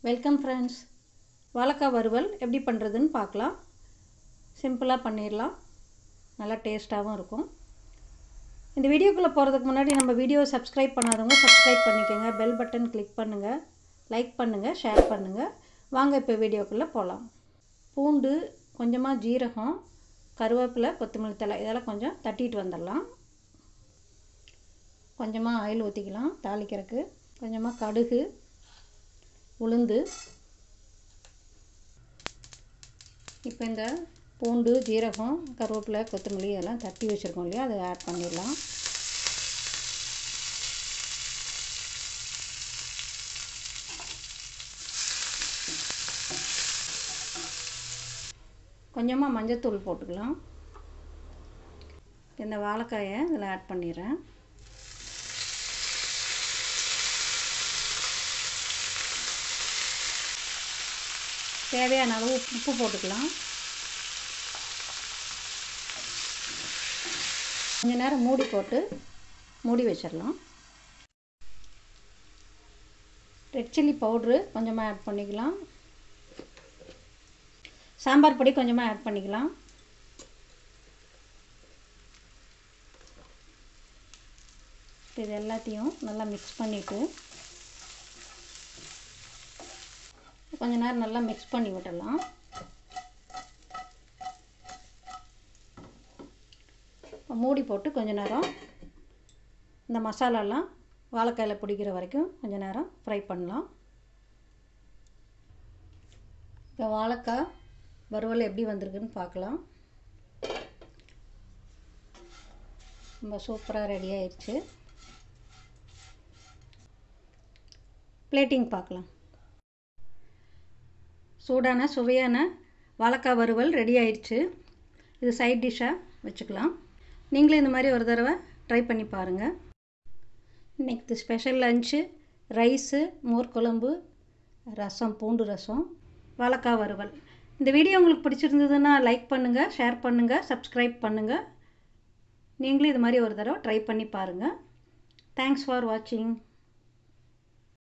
welcome friends வாழைக்காய் வறுவல் எப்படி பண்ணுறதுன்னு பார்க்கலாம் சிம்பிளாக பண்ணிடலாம் நல்லா டேஸ்ட்டாகவும் இருக்கும் இந்த வீடியோக்குள்ளே போகிறதுக்கு முன்னாடி நம்ம வீடியோவை சப்ஸ்கிரைப் பண்ணாதவங்க சப்ஸ்கிரைப் பண்ணிக்கோங்க பெல் பட்டன் கிளிக் பண்ணுங்கள் லைக் பண்ணுங்கள் ஷேர் பண்ணுங்கள் வாங்க இப்போ வீடியோக்குள்ளே போகலாம் பூண்டு கொஞ்சமாக ஜீரகம் கருவேப்பிலை கொத்தமல்லி தழை இதெல்லாம் கொஞ்சம் தட்டிட்டு வந்துடலாம் கொஞ்சமாக ஆயில் ஊற்றிக்கலாம் தாளிக்கிறதுக்கு கொஞ்சமாக கடுகு உளுந்து இப்போ இந்த பூண்டு ஜீரகம் கருவேப்பிலை கொத்தமல்லி இதெல்லாம் தட்டி வச்சுருக்கோம் இல்லையா அதை ஆட் பண்ணிடலாம் கொஞ்சமாக மஞ்சத்தூள் போட்டுக்கலாம் இந்த வாழைக்காயை இதில் ஆட் பண்ணிடுறேன் தேவையான அளவு உப்பு போட்டுக்கலாம் கொஞ்ச நேரம் மூடி போட்டு மூடி வச்சிடலாம் ரெட் சில்லி பவுட்ரு கொஞ்சமாக ஆட் பண்ணிக்கலாம் சாம்பார் பொடி கொஞ்சமாக ஆட் பண்ணிக்கலாம் இது எல்லாத்தையும் நல்லா மிக்ஸ் பண்ணிவிட்டு கொஞ்ச நேரம் நல்லா மிக்ஸ் பண்ணி விடலாம் மூடி போட்டு கொஞ்ச நேரம் இந்த மசாலாலாம் வாழைக்காயில் பிடிக்கிற வரைக்கும் கொஞ்ச நேரம் ஃப்ரை பண்ணலாம் இப்போ வாழைக்காய் வறுவல் எப்படி வந்திருக்குன்னு பார்க்கலாம் ரொம்ப சூப்பராக ரெடி ஆயிடுச்சு பிளேட்டிங் பார்க்கலாம் சூடான சுவையான வாழைக்காய் வறுவல் ரெடி ஆயிடுச்சு இது சைட் டிஷ்ஷாக வச்சுக்கலாம் நீங்களும் இந்த மாதிரி ஒரு தடவை ட்ரை பண்ணி பாருங்கள் இன்றைக்கி ஸ்பெஷல் லஞ்சு ரைஸு மோர் குழம்பு ரசம் பூண்டு ரசம் வாழைக்காய் வறுவல் இந்த வீடியோ உங்களுக்கு பிடிச்சிருந்ததுன்னா லைக் பண்ணுங்கள் ஷேர் பண்ணுங்கள் சப்ஸ்கிரைப் பண்ணுங்கள் நீங்களும் இது மாதிரி ஒரு தடவை ட்ரை பண்ணி பாருங்கள் தேங்க்ஸ் ஃபார் வாட்சிங்